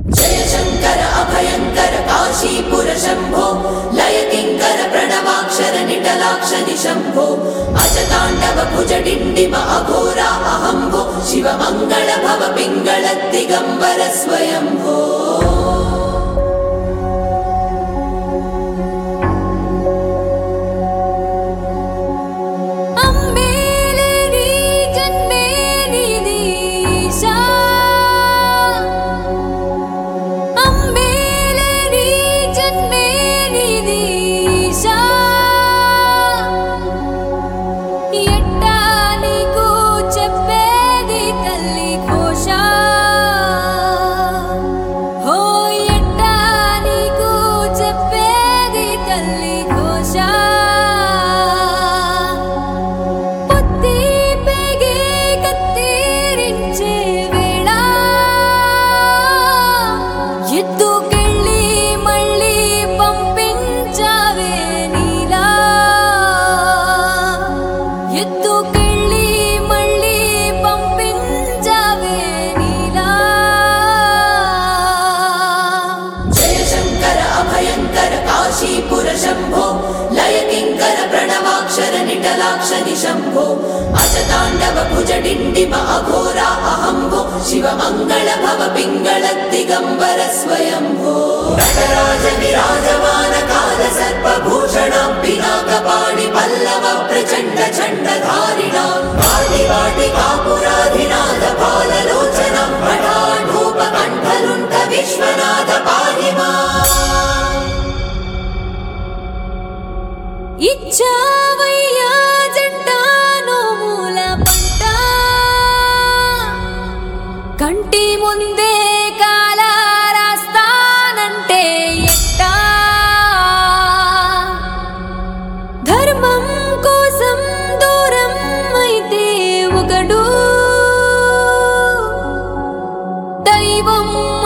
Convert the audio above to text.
జయ శంకర అభయంకర కాశీపుర శంభో లయ కింకర ప్రణవాక్షర నిటలాక్షని శంభో అజతాండవ భుజ డిండిమ అఘోరా అహంభో శివ మంగళ భవ పింగళ దిగంబర స్వయంభో അമ്മേലേനി ജന്മേനി ദീശ അമ്മേലേനി ജന്മേനി ദീശ ఎట్టా నీకు చెప్పేది తల్లి ఘోష హో ఎట్టా నీకు చెప్పేది తల్లి ఘోష పొత్తి పెగి కత్తిరించే వేళ ఎత్తుకెళ్ళి మళ్ళీ పంపించావే నీలా ఎత్తుకెళ్ళి మళ్ళీ పంపించావే నీలా జయ శంకర అభయంకర కాశీపుర శంభో లయ కింకర ప్రణవాక్షర నిటలాక్షని శంభో అజతాండవ భుజ డిండిమ అఘోరా అహంభో శివ మంగళ భవ పింగళ దిగంబర స్వయంభో నటరాజ విరాజమాన కాల సర్పభూషణ పినాకపాణి పల్లవ ప్రచండ చండధారిణ వాటి వాటి కాపురాధినాథ బాలలోచన పఠాఢూప కంఠలుంట విశ్వనాథ పాహిమా ఇచ్చావయ్యా జంట నోముల పంట కంటి ముందే కాల రాస్తానంటే ఎట్టా ధర్మం కోసం దూరం అయితే ఒకడు దైవం